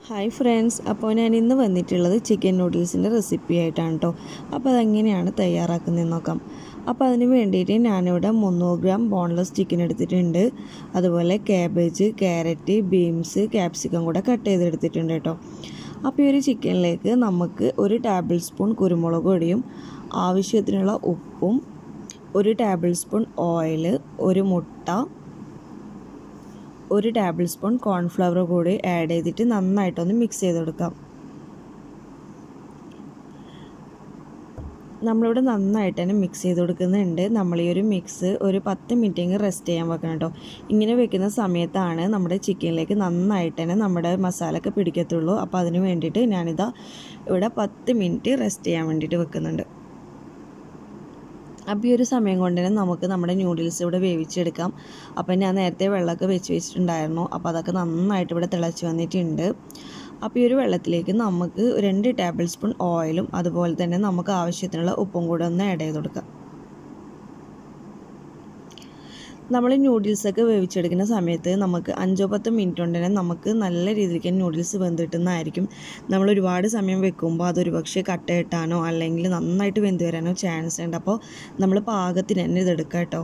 hi friends അപ്പോൾ ഞാൻ ഇന്ന് വന്നിട്ടുള്ളത് ചിക്കൻ നൂഡിൽസിൻ്റെ റെസിപ്പി ആയിട്ടാണ് കേട്ടോ അപ്പോൾ അതെങ്ങനെയാണ് തയ്യാറാക്കുന്നതെന്ന് നോക്കാം അപ്പോൾ അതിന് വേണ്ടിയിട്ട് ഞാനിവിടെ മുന്നൂറ് ഗ്രാം ബോൺലെസ് ചിക്കൻ എടുത്തിട്ടുണ്ട് അതുപോലെ ക്യാബേജ് ക്യാരറ്റ് ബീൻസ് ക്യാപ്സിക്കം കൂടെ കട്ട് ചെയ്തെടുത്തിട്ടുണ്ട് കേട്ടോ അപ്പോൾ ഈ ഒരു ചിക്കനിലേക്ക് നമുക്ക് ഒരു ടേബിൾ സ്പൂൺ കുരുമുളക് പൊടിയും ആവശ്യത്തിനുള്ള ഉപ്പും ഒരു ടേബിൾ സ്പൂൺ ഓയിൽ ഒരു മുട്ട ഒരു ടേബിൾ സ്പൂൺ കോൺഫ്ലവർ കൂടി ആഡ് ചെയ്തിട്ട് നന്നായിട്ടൊന്ന് മിക്സ് ചെയ്ത് കൊടുക്കാം നമ്മളിവിടെ നന്നായിട്ട് തന്നെ മിക്സ് ചെയ്ത് കൊടുക്കുന്നുണ്ട് നമ്മൾ ഈ ഒരു മിക്സ് ഒരു പത്ത് മിനിറ്റെങ്കിലും റെസ്റ്റ് ചെയ്യാൻ വെക്കണം കേട്ടോ ഇങ്ങനെ വെക്കുന്ന സമയത്താണ് നമ്മുടെ ചിക്കനിലേക്ക് നന്നായിട്ട് തന്നെ നമ്മുടെ മസാലയൊക്കെ പിടിക്കത്തുള്ളൂ അപ്പോൾ അതിന് വേണ്ടിയിട്ട് ഞാനിതാ ഇവിടെ പത്ത് മിനിറ്റ് റെസ്റ്റ് ചെയ്യാൻ വേണ്ടിയിട്ട് വെക്കുന്നുണ്ട് അപ്പോൾ ഈ ഒരു സമയം കൊണ്ട് തന്നെ നമുക്ക് നമ്മുടെ ന്യൂഡിൽസ് ഇവിടെ വേവിച്ചെടുക്കാം അപ്പോൾ ഞാൻ നേരത്തെ വെള്ളമൊക്കെ വെച്ച് വെച്ചിട്ടുണ്ടായിരുന്നു അപ്പോൾ അതൊക്കെ നന്നായിട്ട് ഇവിടെ തിളച്ച് വന്നിട്ടുണ്ട് അപ്പോൾ ഈ ഒരു വെള്ളത്തിലേക്ക് നമുക്ക് രണ്ട് ടേബിൾ സ്പൂൺ ഓയിലും അതുപോലെ തന്നെ നമുക്ക് ആവശ്യത്തിനുള്ള ഉപ്പും കൂടെ ഒന്ന് ആഡ് ചെയ്ത് കൊടുക്കാം നമ്മൾ ന്യൂഡിൽസൊക്കെ വേവിച്ചെടുക്കുന്ന സമയത്ത് നമുക്ക് അഞ്ചോ പത്തോ മിനിറ്റ് കൊണ്ട് തന്നെ നമുക്ക് നല്ല രീതിക്ക് ന്യൂഡിൽസ് വെന്ത് കിട്ടുന്നതായിരിക്കും നമ്മൾ ഒരുപാട് സമയം വെക്കുമ്പോൾ അതൊരു പക്ഷേ കട്ട കിട്ടാനോ അല്ലെങ്കിൽ നന്നായിട്ട് വെന്ത് വരാനോ ചാൻസ് ഉണ്ട് അപ്പോൾ നമ്മൾ പാകത്തിന് തന്നെ ഇതെടുക്കാം കേട്ടോ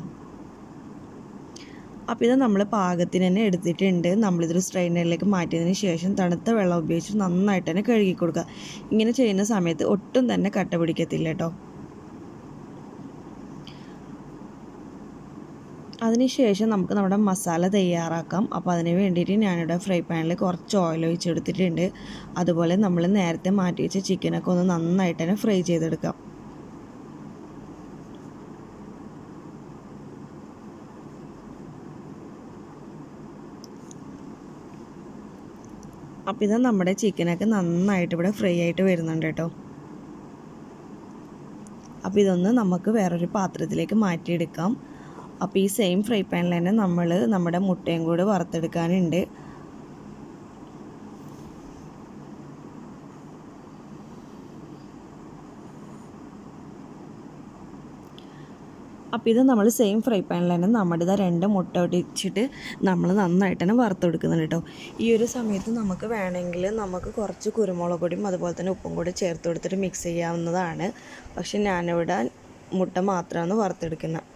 അപ്പോൾ ഇത് നമ്മൾ പാകത്തിന് തന്നെ എടുത്തിട്ടുണ്ട് നമ്മളിതൊരു സ്ട്രെയിനറിലേക്ക് മാറ്റിയതിന് ശേഷം തണുത്ത വെള്ളം ഉപയോഗിച്ച് നന്നായിട്ട് തന്നെ കഴുകി കൊടുക്കുക ഇങ്ങനെ ചെയ്യുന്ന സമയത്ത് ഒട്ടും തന്നെ കട്ട പിടിക്കത്തില്ല കേട്ടോ അതിനുശേഷം നമുക്ക് നമ്മുടെ മസാല തയ്യാറാക്കാം അപ്പോൾ അതിന് വേണ്ടിയിട്ട് ഞാനിവിടെ ഫ്രൈ പാനിൽ കുറച്ച് ഓയിൽ ഒഴിച്ചെടുത്തിട്ടുണ്ട് അതുപോലെ നമ്മൾ നേരത്തെ മാറ്റി വെച്ച ചിക്കനൊക്കെ ഒന്ന് നന്നായിട്ട് തന്നെ ഫ്രൈ ചെയ്തെടുക്കാം അപ്പോൾ ഇത് നമ്മുടെ ചിക്കനൊക്കെ നന്നായിട്ട് ഇവിടെ ഫ്രൈ ആയിട്ട് വരുന്നുണ്ട് കേട്ടോ അപ്പോൾ ഇതൊന്ന് നമുക്ക് വേറൊരു പാത്രത്തിലേക്ക് മാറ്റിയെടുക്കാം അപ്പോൾ ഈ സെയിം ഫ്രൈ പാനിൽ തന്നെ നമ്മൾ നമ്മുടെ മുട്ടയും കൂടി വറുത്തെടുക്കാനുണ്ട് അപ്പോൾ ഇത് നമ്മൾ സെയിം ഫ്രൈ പാനിൽ തന്നെ നമ്മുടെ ഇതാ രണ്ട് മുട്ട ഒടിച്ചിട്ട് നമ്മൾ നന്നായിട്ട് തന്നെ വറുത്തെടുക്കുന്നുണ്ട് കേട്ടോ ഈ ഒരു സമയത്ത് നമുക്ക് വേണമെങ്കിൽ നമുക്ക് കുറച്ച് കുരുമുളക് പൊടിയും അതുപോലെ തന്നെ ഉപ്പും കൂടി ചേർത്ത് കൊടുത്തിട്ട് മിക്സ് ചെയ്യാവുന്നതാണ് പക്ഷെ ഞാനിവിടെ മുട്ട മാത്രമാണ് വറുത്തെടുക്കുന്നത്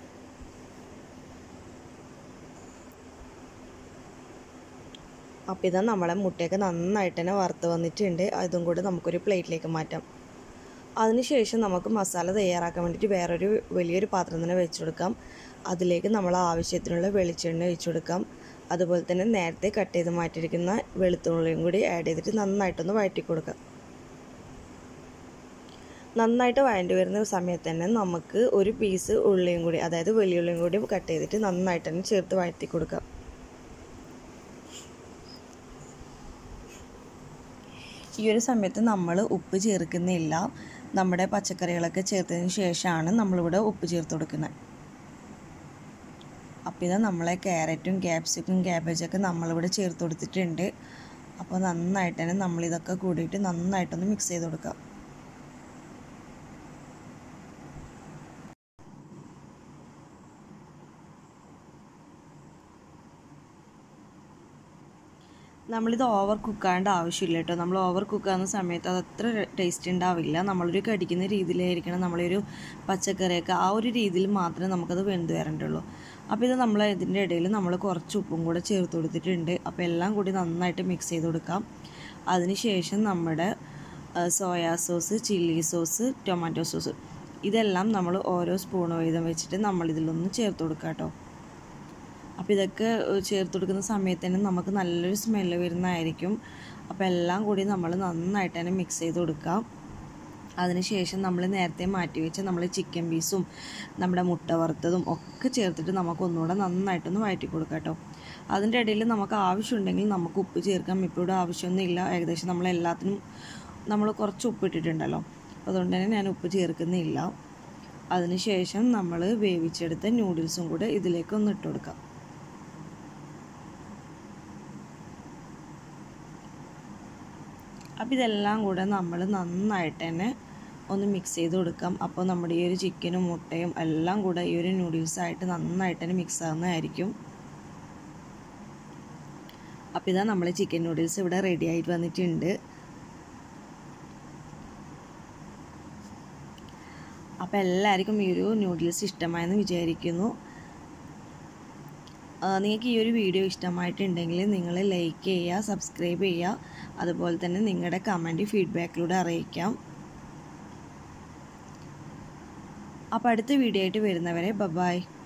അപ്പോൾ ഇതാ നമ്മളെ മുട്ടയൊക്കെ നന്നായിട്ട് തന്നെ വറുത്ത് വന്നിട്ടുണ്ട് അതും കൂടി നമുക്കൊരു പ്ലേറ്റിലേക്ക് മാറ്റാം അതിനുശേഷം നമുക്ക് മസാല തയ്യാറാക്കാൻ വേണ്ടിയിട്ട് വേറൊരു വലിയൊരു പാത്രം തന്നെ വെച്ച് കൊടുക്കാം അതിലേക്ക് നമ്മൾ ആവശ്യത്തിനുള്ള വെളിച്ചെണ്ണ ഒഴിച്ചു കൊടുക്കാം അതുപോലെ തന്നെ നേരത്തെ കട്ട് ചെയ്ത് മാറ്റിയിരിക്കുന്ന വെളുത്തുള്ളിയും കൂടി ആഡ് ചെയ്തിട്ട് നന്നായിട്ടൊന്ന് വഴറ്റി കൊടുക്കാം നന്നായിട്ട് വഴണ്ടി വരുന്ന സമയത്ത് തന്നെ നമുക്ക് ഒരു പീസ് ഉള്ളിയും കൂടി അതായത് വെള്ളിയുള്ളിയും കൂടി കട്ട് ചെയ്തിട്ട് നന്നായിട്ട് തന്നെ ചേർത്ത് വഴറ്റി കൊടുക്കാം ഈ ഒരു സമയത്ത് നമ്മൾ ഉപ്പ് ചേർക്കുന്നില്ല നമ്മുടെ പച്ചക്കറികളൊക്കെ ചേർത്തതിന് ശേഷമാണ് നമ്മളിവിടെ ഉപ്പ് ചേർത്ത് കൊടുക്കുന്നത് അപ്പോൾ ഇത് നമ്മളെ ക്യാരറ്റും ക്യാപ്സിക്കും ക്യാബേജൊക്കെ നമ്മളിവിടെ ചേർത്ത് കൊടുത്തിട്ടുണ്ട് അപ്പോൾ നന്നായിട്ട് തന്നെ നമ്മളിതൊക്കെ കൂടിയിട്ട് നന്നായിട്ടൊന്ന് മിക്സ് ചെയ്ത് കൊടുക്കാം നമ്മളിത് ഓവർ കുക്കാണ്ട് ആവശ്യമില്ല കേട്ടോ നമ്മൾ ഓവർ കുക്കാകുന്ന സമയത്ത് അത് അത്ര ടേസ്റ്റ് ഉണ്ടാവില്ല നമ്മളൊരു കടിക്കുന്ന രീതിയിലായിരിക്കണം നമ്മളൊരു പച്ചക്കറിയൊക്കെ ആ ഒരു രീതിയിൽ മാത്രമേ നമുക്കത് വെന്ത് വരണ്ടുള്ളൂ അപ്പോൾ ഇത് നമ്മൾ ഇതിൻ്റെ ഇടയിൽ നമ്മൾ കുറച്ച് ഉപ്പും കൂടെ ചേർത്ത് കൊടുത്തിട്ടുണ്ട് അപ്പോൾ എല്ലാം കൂടി നന്നായിട്ട് മിക്സ് ചെയ്ത് കൊടുക്കാം അതിനുശേഷം നമ്മുടെ soya sauce chilli sauce tomato sauce ഇതെല്ലാം നമ്മൾ ഓരോ സ്പൂൺ വീതം വെച്ചിട്ട് നമ്മളിതിലൊന്ന് ചേർത്ത് കൊടുക്കാം കേട്ടോ അപ്പോൾ ഇതൊക്കെ ചേർത്ത് കൊടുക്കുന്ന സമയത്ത് തന്നെ നമുക്ക് നല്ലൊരു സ്മെല്ല് വരുന്നതായിരിക്കും അപ്പോൾ എല്ലാം കൂടി നമ്മൾ നന്നായിട്ട് തന്നെ മിക്സ് ചെയ്ത് കൊടുക്കാം അതിനുശേഷം നമ്മൾ നേരത്തെ മാറ്റി വെച്ച നമ്മൾ ചിക്കൻ പീസും നമ്മുടെ മുട്ട വറുത്തതും ഒക്കെ ചേർത്തിട്ട് നമുക്ക് ഒന്നുകൂടെ നന്നായിട്ടൊന്ന് വഴറ്റി കൊടുക്കാം കേട്ടോ അതിൻ്റെ ഇടയിൽ നമുക്ക് ആവശ്യമുണ്ടെങ്കിൽ നമുക്ക് ഉപ്പ് ചേർക്കാം ഇപ്പോൾ ഇവിടെ ആവശ്യമൊന്നുമില്ല ഏകദേശം നമ്മൾ എല്ലാത്തിനും നമ്മൾ കുറച്ച് ഉപ്പ് ഇട്ടിട്ടുണ്ടല്ലോ അതുകൊണ്ട് തന്നെ ഞാൻ ഉപ്പ് ചേർക്കുന്നില്ല അതിനുശേഷം നമ്മൾ വേവിച്ചെടുത്ത നൂഡിൽസും കൂടെ ഇതിലേക്ക് ഒന്ന് ഇട്ട് കൊടുക്കാം അപ്പോൾ ഇതെല്ലാം കൂടെ നമ്മൾ നന്നായിട്ട് തന്നെ ഒന്ന് മിക്സ് ചെയ്ത് കൊടുക്കാം അപ്പോൾ നമ്മുടെ ഈ ഒരു ചിക്കനും മുട്ടയും എല്ലാം കൂടെ ഈ ഒരു നൂഡിൽസായിട്ട് നന്നായിട്ട് തന്നെ മിക്സ് ആകുന്നതായിരിക്കും അപ്പോൾ ഇതാ നമ്മൾ ചിക്കൻ നൂഡിൽസ് ഇവിടെ റെഡി ആയിട്ട് വന്നിട്ടുണ്ട് അപ്പോൾ എല്ലാവർക്കും ഈ ഒരു നൂഡിൽസ് ഇഷ്ടമായെന്ന് വിചാരിക്കുന്നു നിങ്ങൾക്ക് ഈ ഒരു വീഡിയോ ഇഷ്ടമായിട്ടുണ്ടെങ്കിൽ നിങ്ങൾ ലൈക്ക് ചെയ്യുക സബ്സ്ക്രൈബ് ചെയ്യുക അതുപോലെ തന്നെ നിങ്ങളുടെ കമൻറ്റ് ഫീഡ്ബാക്കിലൂടെ അറിയിക്കാം അപ്പോൾ അടുത്ത വീഡിയോ ആയിട്ട് വരുന്നവരെ ബബായ്